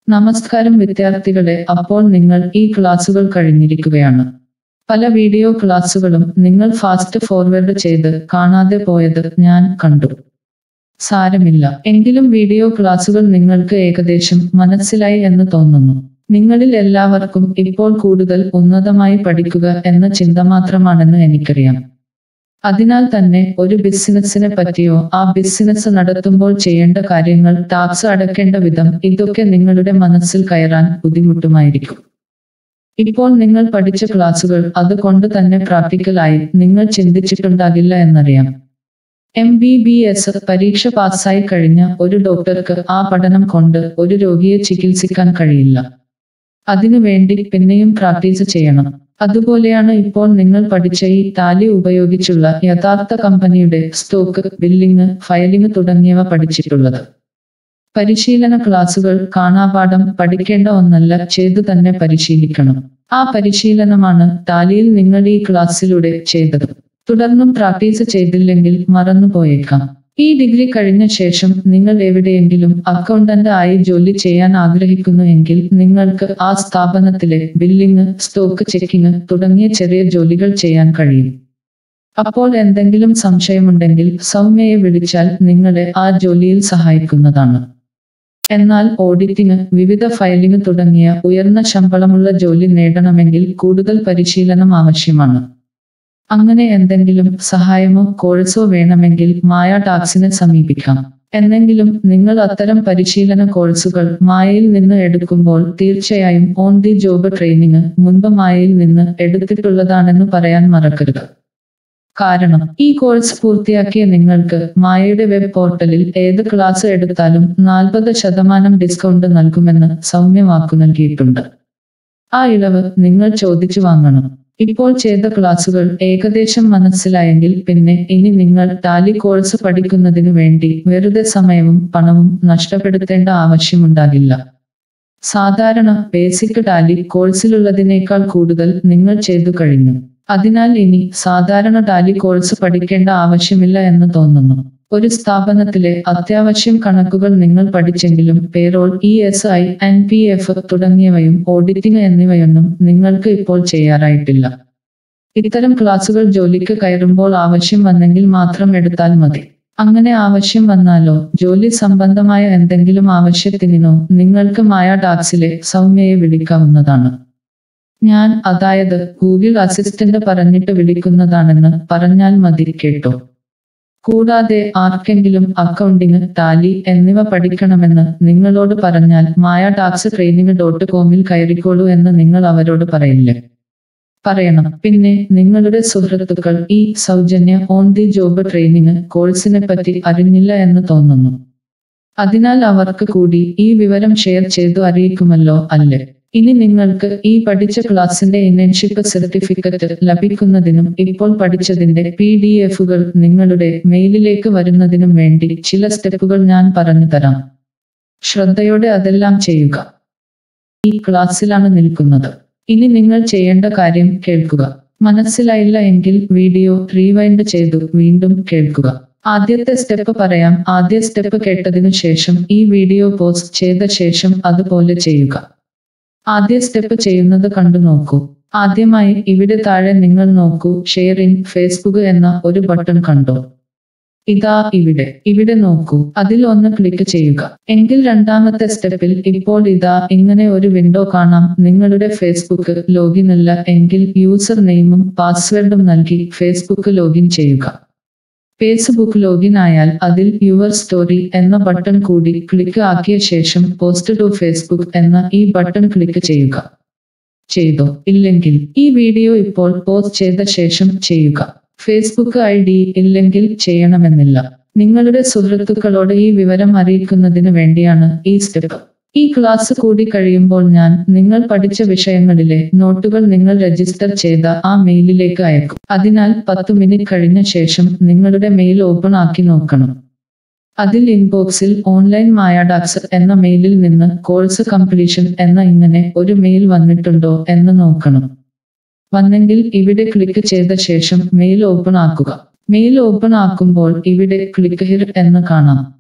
നമസ്കാരം വിദ്യാർത്ഥികളെ അപ്പോൾ നിങ്ങൾ ഈ ക്ലാസുകൾ കഴിഞ്ഞിരിക്കുകയാണ് പല വീഡിയോ ക്ലാസുകളും നിങ്ങൾ ഫാസ്റ്റ് ഫോർവേഡ് ചെയ്ത് കാണാതെ പോയത് ഞാൻ കണ്ടു സാരമില്ല എങ്കിലും വീഡിയോ ക്ലാസുകൾ നിങ്ങൾക്ക് ഏകദേശം മനസ്സിലായി എന്ന് തോന്നുന്നു നിങ്ങളിൽ എല്ലാവർക്കും ഇപ്പോൾ കൂടുതൽ ഉന്നതമായി പഠിക്കുക എന്ന ചിന്ത മാത്രമാണെന്ന് എനിക്കറിയാം അതിനാൽ തന്നെ ഒരു ബിസിനസ്സിനെ പറ്റിയോ ആ ബിസിനസ് നടത്തുമ്പോൾ ചെയ്യേണ്ട കാര്യങ്ങൾ ടാക്സ് അടക്കേണ്ട വിധം ഇതൊക്കെ നിങ്ങളുടെ മനസ്സിൽ കയറാൻ ബുദ്ധിമുട്ടുമായിരിക്കും ഇപ്പോൾ നിങ്ങൾ പഠിച്ച ക്ലാസുകൾ അതുകൊണ്ട് തന്നെ പ്രാക്ടിക്കലായി നിങ്ങൾ ചിന്തിച്ചിട്ടുണ്ടാകില്ല എന്നറിയാം എം ബി ബി എസ് പരീക്ഷ പാസ്സായി കഴിഞ്ഞ ഒരു ഡോക്ടർക്ക് ആ പഠനം കൊണ്ട് ഒരു രോഗിയെ ചികിത്സിക്കാൻ കഴിയില്ല അതിനുവേണ്ടി പിന്നെയും പ്രാക്ടീസ് ചെയ്യണം അതുപോലെയാണ് ഇപ്പോൾ നിങ്ങൾ പഠിച്ച ഈ ടാലി ഉപയോഗിച്ചുള്ള യഥാർത്ഥ കമ്പനിയുടെ സ്റ്റോക്ക് ബില്ലിംഗ് ഫയലിംഗ് തുടങ്ങിയവ പഠിച്ചിട്ടുള്ളത് പരിശീലന ക്ലാസുകൾ കാണാപാഠം പഠിക്കേണ്ട ഒന്നല്ല ചെയ്തു തന്നെ പരിശീലിക്കണം ആ പരിശീലനമാണ് ടാലിയിൽ നിങ്ങൾ ഈ ക്ലാസ്സിലൂടെ ചെയ്തത് തുടർന്നും പ്രാക്ടീസ് ചെയ്തില്ലെങ്കിൽ മറന്നുപോയേക്കാം ഈ ഡിഗ്രി കഴിഞ്ഞ ശേഷം നിങ്ങൾ എവിടെയെങ്കിലും അക്കൗണ്ടന്റ് ആയി ജോലി ചെയ്യാൻ ആഗ്രഹിക്കുന്നു എങ്കിൽ നിങ്ങൾക്ക് ആ സ്ഥാപനത്തിലെ ബില്ലിംഗ് സ്റ്റോക്ക് ചെക്കിംഗ് തുടങ്ങിയ ചെറിയ ജോലികൾ ചെയ്യാൻ കഴിയും അപ്പോൾ എന്തെങ്കിലും സംശയമുണ്ടെങ്കിൽ സൗമ്യയെ വിളിച്ചാൽ നിങ്ങളെ ആ ജോലിയിൽ സഹായിക്കുന്നതാണ് എന്നാൽ ഓഡിറ്റിംഗ് വിവിധ ഫയലിംഗ് തുടങ്ങിയ ഉയർന്ന ശമ്പളമുള്ള ജോലി നേടണമെങ്കിൽ കൂടുതൽ പരിശീലനം ആവശ്യമാണ് അങ്ങനെ എന്തെങ്കിലും സഹായമോ കോഴ്സോ വേണമെങ്കിൽ മായ ടാക്സിനെ സമീപിക്കാം എന്നെങ്കിലും നിങ്ങൾ അത്തരം പരിശീലന കോഴ്സുകൾ മായയിൽ നിന്ന് എടുക്കുമ്പോൾ തീർച്ചയായും ഓൺ ദി ജോബ് ട്രെയിനിങ് മുൻപ് മായയിൽ നിന്ന് എടുത്തിട്ടുള്ളതാണെന്ന് പറയാൻ മറക്കരുത് കാരണം ഈ കോഴ്സ് പൂർത്തിയാക്കിയ നിങ്ങൾക്ക് മായയുടെ വെബ് പോർട്ടലിൽ ഏത് ക്ലാസ് എടുത്താലും നാൽപ്പത് ശതമാനം ഡിസ്കൗണ്ട് നൽകുമെന്ന് സൗമ്യ വാക്കു നൽകിയിട്ടുണ്ട് ആ ഇളവ് നിങ്ങൾ ചോദിച്ചു വാങ്ങണം ഇപ്പോൾ ചെയ്ത ക്ലാസുകൾ ഏകദേശം മനസ്സിലായെങ്കിൽ പിന്നെ ഇനി നിങ്ങൾ ടാലി കോഴ്സ് പഠിക്കുന്നതിനു വേണ്ടി വെറുതെ സമയവും പണവും നഷ്ടപ്പെടുത്തേണ്ട ആവശ്യമുണ്ടാകില്ല സാധാരണ ബേസിക് ടാലി കോഴ്സിലുള്ളതിനേക്കാൾ കൂടുതൽ നിങ്ങൾ ചെയ്തു കഴിഞ്ഞു അതിനാൽ ഇനി സാധാരണ ടാലി കോഴ്സ് പഠിക്കേണ്ട ആവശ്യമില്ല എന്ന് തോന്നുന്നു ഒരു സ്ഥാപനത്തിലെ അത്യാവശ്യം കണക്കുകൾ നിങ്ങൾ പഠിച്ചെങ്കിലും payroll E S I N P F തുടങ്ങിയവയും ഓഡിറ്റിംഗ് എന്നിവയൊന്നും നിങ്ങൾക്ക് ഇപ്പോൾ ചെയ്യാറായിട്ടില്ല ഇത്തരം ക്ലാസുകൾ ജോലിക്ക് കയറുമ്പോൾ ആവശ്യം വന്നെങ്കിൽ മാത്രം എടുത്താൽ മതി അങ്ങനെ ആവശ്യം വന്നാലോ ജോലി സംബന്ധമായ എന്തെങ്കിലും ആവശ്യത്തിനോ നിങ്ങൾക്ക് മായ ടാക്സിലെ സൗമ്യയെ വിളിക്കാവുന്നതാണ് ഞാൻ അതായത് ഗൂഗിൾ അസിസ്റ്റന്റ് പറഞ്ഞിട്ട് വിളിക്കുന്നതാണെന്ന് പറഞ്ഞാൽ മതി കേട്ടോ കൂടാതെ ആർക്കെങ്കിലും അക്കൗണ്ടിങ് ടാലി എന്നിവ പഠിക്കണമെന്ന് നിങ്ങളോട് പറഞ്ഞാൽ മായ ടാക്സ് ട്രെയിനിങ് ഡോട്ട് കോമിൽ കയറിക്കോളൂ എന്ന് നിങ്ങൾ അവരോട് പറയില്ലേ പറയണം പിന്നെ നിങ്ങളുടെ സുഹൃത്തുക്കൾ ഈ സൗജന്യ ഓൺ ദി ജോബ് ട്രെയിനിങ് കോഴ്സിനെ പറ്റി അറിഞ്ഞില്ല എന്ന് തോന്നുന്നു അതിനാൽ അവർക്ക് കൂടി ഈ വിവരം ഷെയർ ചെയ്തു അറിയിക്കുമല്ലോ അല്ലേ ഇനി നിങ്ങൾക്ക് ഈ പഠിച്ച ക്ലാസിന്റെ ഇന്റേൺഷിപ്പ് സർട്ടിഫിക്കറ്റ് ലഭിക്കുന്നതിനും ഇപ്പോൾ പഠിച്ചതിന്റെ പി ഡി എഫുകൾ നിങ്ങളുടെ മെയിലിലേക്ക് വരുന്നതിനും വേണ്ടി ചില സ്റ്റെപ്പുകൾ ഞാൻ പറഞ്ഞു തരാം ശ്രദ്ധയോടെ അതെല്ലാം ചെയ്യുക ഈ ക്ലാസ്സിലാണ് നിൽക്കുന്നത് ഇനി നിങ്ങൾ ചെയ്യേണ്ട കാര്യം കേൾക്കുക മനസ്സിലായില്ല എങ്കിൽ വീഡിയോ റീവൈൻഡ് ചെയ്തു വീണ്ടും കേൾക്കുക ആദ്യത്തെ സ്റ്റെപ്പ് പറയാം ആദ്യ സ്റ്റെപ്പ് കേട്ടതിനു ശേഷം ഈ വീഡിയോ പോസ്റ്റ് ചെയ്ത ശേഷം അതുപോലെ ചെയ്യുക ആദ്യ സ്റ്റെപ്പ് ചെയ്യുന്നത് കണ്ടു നോക്കൂ ആദ്യമായി ഇവിടെ താഴെ നിങ്ങൾ നോക്കൂ ഷെയർ ഇൻ ഫേസ്ബുക്ക് എന്ന ഒരു ബട്ടൺ കണ്ടോ ഇതാ ഇവിടെ ഇവിടെ നോക്കൂ അതിൽ ഒന്ന് ക്ലിക്ക് ചെയ്യുക എങ്കിൽ രണ്ടാമത്തെ സ്റ്റെപ്പിൽ ഇപ്പോൾ ഇതാ ഇങ്ങനെ ഒരു വിൻഡോ കാണാം നിങ്ങളുടെ ഫേസ്ബുക്ക് ലോഗിൻ അല്ല എങ്കിൽ യൂസർ നെയിമും പാസ്വേഡും നൽകി ഫേസ്ബുക്ക് ലോഗിൻ ചെയ്യുക ഫേസ്ബുക്ക് ലോഗിൻ ആയാൽ അതിൽ യുവർ സ്റ്റോറി എന്ന ബട്ടൺ കൂടി ക്ലിക്ക് ആക്കിയ ശേഷം പോസ്റ്റ് ടു ഫേസ്ബുക്ക് എന്ന ഈ ബട്ടൺ ക്ലിക്ക് ചെയ്യുക ചെയ്തോ ഇല്ലെങ്കിൽ ഈ വീഡിയോ ഇപ്പോൾ പോസ്റ്റ് ചെയ്ത ശേഷം ചെയ്യുക ഫേസ്ബുക്ക് ഐ ഡി ഇല്ലെങ്കിൽ ചെയ്യണമെന്നില്ല നിങ്ങളുടെ സുഹൃത്തുക്കളോട് ഈ വിവരം അറിയിക്കുന്നതിന് വേണ്ടിയാണ് ഈ സ്റ്റെപ്പ് ഈ ക്ലാസ് കൂടി കഴിയുമ്പോൾ ഞാൻ നിങ്ങൾ പഠിച്ച വിഷയങ്ങളിലെ നോട്ടുകൾ നിങ്ങൾ രജിസ്റ്റർ ചെയ്ത ആ മെയിലിലേക്ക് അയക്കും അതിനാൽ പത്ത് മിനിറ്റ് കഴിഞ്ഞ ശേഷം നിങ്ങളുടെ മെയിൽ ഓപ്പൺ ആക്കി നോക്കണം അതിൽ ഇൻബോക്സിൽ ഓൺലൈൻ മായാഡാക്സ് എന്ന മെയിലിൽ നിന്ന് കോഴ്സ് കംപ്ലീഷൻ എന്ന ഇങ്ങനെ ഒരു മെയിൽ വന്നിട്ടുണ്ടോ എന്ന് നോക്കണം വന്നെങ്കിൽ ഇവിടെ ക്ലിക്ക് ചെയ്ത ശേഷം മെയിൽ ഓപ്പൺ ആക്കുക മെയിൽ ഓപ്പൺ ആക്കുമ്പോൾ ഇവിടെ ക്ലിക്ക് ഹിർ എന്ന് കാണാം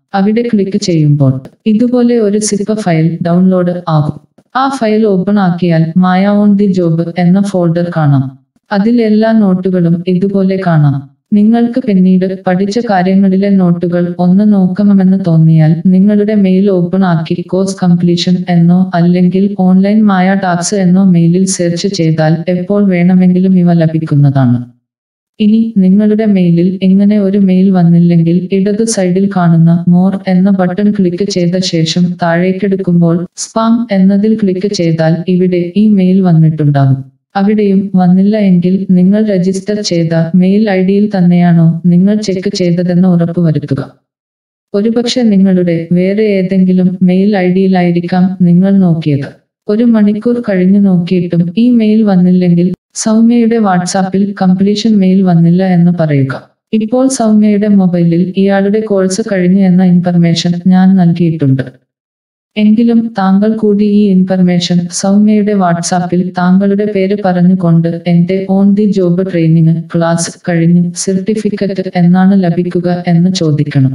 അവിടെ ക്ലിക്ക് ചെയ്യുമ്പോൾ ഇതുപോലെ ഒരു സിപ്പ് ഫയൽ ഡൗൺലോഡ് ആകും ആ ഫയൽ ഓപ്പൺ ആക്കിയാൽ മായ ഓൺ ദി ജോബ് എന്ന ഫോൾഡർ കാണാം അതിൽ എല്ലാ നോട്ടുകളും ഇതുപോലെ കാണാം നിങ്ങൾക്ക് പിന്നീട് പഠിച്ച കാര്യങ്ങളിലെ നോട്ടുകൾ ഒന്ന് നോക്കണമെന്ന് തോന്നിയാൽ നിങ്ങളുടെ മെയിൽ ഓപ്പൺ ആക്കി കോഴ്സ് കംപ്ലീഷൻ എന്നോ അല്ലെങ്കിൽ ഓൺലൈൻ മായ ടാക്സ് എന്നോ മെയിലിൽ സെർച്ച് ചെയ്താൽ എപ്പോൾ വേണമെങ്കിലും ഇവ ലഭിക്കുന്നതാണ് ഇനി നിങ്ങളുടെ മെയിലിൽ ഇങ്ങനെ ഒരു മെയിൽ വന്നില്ലെങ്കിൽ ഇടതു സൈഡിൽ കാണുന്ന മോർ എന്ന ബട്ടൺ ക്ലിക്ക് ചെയ്ത ശേഷം താഴേക്കെടുക്കുമ്പോൾ സ്പാം എന്നതിൽ ക്ലിക്ക് ചെയ്താൽ ഇവിടെ ഈ മെയിൽ വന്നിട്ടുണ്ടാകും അവിടെയും വന്നില്ല എങ്കിൽ നിങ്ങൾ രജിസ്റ്റർ ചെയ്ത മെയിൽ ഐ ഡിയിൽ തന്നെയാണോ നിങ്ങൾ ചെക്ക് ചെയ്തതെന്ന് ഉറപ്പുവരുത്തുക ഒരുപക്ഷെ നിങ്ങളുടെ വേറെ ഏതെങ്കിലും മെയിൽ ഐ ഡിയിലായിരിക്കാം നിങ്ങൾ നോക്കിയത് ഒരു മണിക്കൂർ കഴിഞ്ഞു നോക്കിയിട്ടും ഈ മെയിൽ വന്നില്ലെങ്കിൽ സൗമ്യയുടെ വാട്സാപ്പിൽ കംപ്ലീഷൻ മെയിൽ വന്നില്ല എന്ന് പറയുക ഇപ്പോൾ സൗമ്യയുടെ മൊബൈലിൽ ഇയാളുടെ കോഴ്സ് കഴിഞ്ഞു എന്ന ഇൻഫർമേഷൻ ഞാൻ നൽകിയിട്ടുണ്ട് എങ്കിലും താങ്കൾ കൂടി ഈ ഇൻഫർമേഷൻ സൗമ്യയുടെ വാട്സാപ്പിൽ താങ്കളുടെ പേര് പറഞ്ഞുകൊണ്ട് എന്റെ on the job training class കഴിഞ്ഞു സർട്ടിഫിക്കറ്റ് എന്നാണ് ലഭിക്കുക എന്ന് ചോദിക്കണം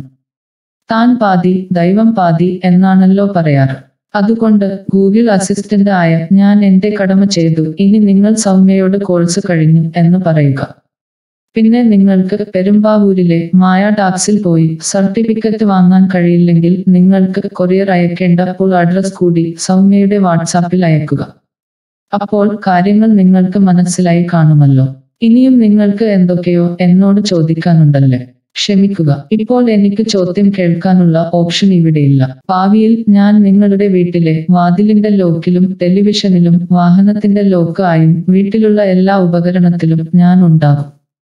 താൻ പാതി ദൈവം പാതി എന്നാണല്ലോ പറയാറ് അതുകൊണ്ട് ഗൂഗിൾ അസിസ്റ്റന്റ് ആയ ഞാൻ എന്റെ കടമ ചെയ്തു ഇനി നിങ്ങൾ സൗമ്യയോട് കോഴ്സ് കഴിഞ്ഞു എന്ന് പറയുക പിന്നെ നിങ്ങൾക്ക് പെരുമ്പാവൂരിലെ മായ ടാക്സിൽ പോയി സർട്ടിഫിക്കറ്റ് വാങ്ങാൻ കഴിയില്ലെങ്കിൽ നിങ്ങൾക്ക് കൊറിയർ അയക്കേണ്ട ഫുൾ അഡ്രസ് കൂടി സൗമ്യയുടെ വാട്സാപ്പിൽ അയക്കുക അപ്പോൾ കാര്യങ്ങൾ നിങ്ങൾക്ക് മനസ്സിലായി കാണുമല്ലോ ഇനിയും നിങ്ങൾക്ക് എന്തൊക്കെയോ എന്നോട് ചോദിക്കാനുണ്ടല്ലേ ക്ഷമിക്കുക ഇപ്പോൾ എനിക്ക് ചോദ്യം കേൾക്കാനുള്ള ഓപ്ഷൻ ഇവിടെയില്ല ഭാവിയിൽ ഞാൻ നിങ്ങളുടെ വീട്ടിലെ വാതിലിന്റെ ലോക്കിലും ടെലിവിഷനിലും വാഹനത്തിന്റെ ലോക്ക് ആയും വീട്ടിലുള്ള എല്ലാ ഉപകരണത്തിലും ഞാൻ ഉണ്ടാകും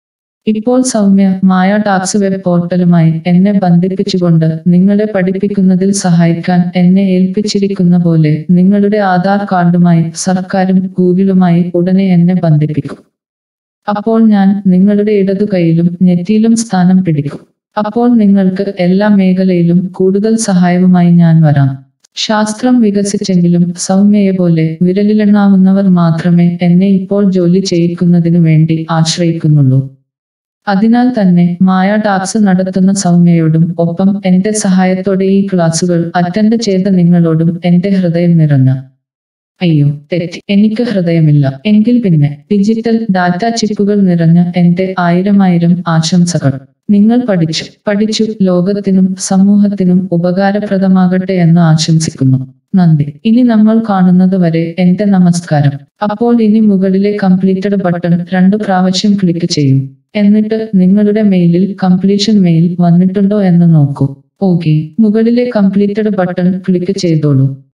ഇപ്പോൾ സൗമ്യ മായ ടാക്സ് വെബ് പോർട്ടലുമായി എന്നെ ബന്ധിപ്പിച്ചുകൊണ്ട് നിങ്ങളെ പഠിപ്പിക്കുന്നതിൽ സഹായിക്കാൻ എന്നെ ഏൽപ്പിച്ചിരിക്കുന്ന പോലെ നിങ്ങളുടെ ആധാർ കാർഡുമായി സർക്കാരും ഗൂഗിളുമായി ഉടനെ എന്നെ ബന്ധിപ്പിക്കും അപ്പോൾ ഞാൻ നിങ്ങളുടെ ഇടതു കൈയിലും നെറ്റിയിലും സ്ഥാനം പിടിക്കും അപ്പോൾ നിങ്ങൾക്ക് എല്ലാ മേഖലയിലും കൂടുതൽ സഹായവുമായി ഞാൻ വരാം ശാസ്ത്രം വികസിച്ചെങ്കിലും സൗമ്യയെ പോലെ വിരലിലെണ്ണാവുന്നവർ മാത്രമേ എന്നെ ഇപ്പോൾ ജോലി ചെയ്യിക്കുന്നതിനു വേണ്ടി ആശ്രയിക്കുന്നുള്ളൂ അതിനാൽ തന്നെ മായ ടാക്സ് നടത്തുന്ന സൗമ്യയോടും ഒപ്പം എന്റെ സഹായത്തോടെ ഈ ക്ലാസുകൾ അറ്റൻഡ് ചെയ്ത നിങ്ങളോടും എന്റെ ഹൃദയം നിറഞ്ഞ അയ്യോ തെറ്റി എനിക്ക് ഹൃദയമില്ല എങ്കിൽ പിന്നെ ഡിജിറ്റൽ ഡാറ്റ ചിപ്പുകൾ നിറഞ്ഞ എന്റെ ആയിരമായിരം ആശംസകൾ നിങ്ങൾ പഠിച്ചു പഠിച്ചു ലോകത്തിനും സമൂഹത്തിനും ഉപകാരപ്രദമാകട്ടെ എന്ന് ആശംസിക്കുന്നു നന്ദി ഇനി നമ്മൾ കാണുന്നത് വരെ എന്റെ നമസ്കാരം അപ്പോൾ ഇനി മുകളിലെ കംപ്ലീറ്റഡ് ബട്ടൺ രണ്ടു പ്രാവശ്യം ക്ലിക്ക് ചെയ്യൂ എന്നിട്ട് നിങ്ങളുടെ മെയിലിൽ കംപ്ലീഷൻ മെയിൽ വന്നിട്ടുണ്ടോ എന്ന് നോക്കൂ ഓക്കെ മുകളിലെ കംപ്ലീറ്റഡ് ബട്ടൺ ക്ലിക്ക് ചെയ്തോളൂ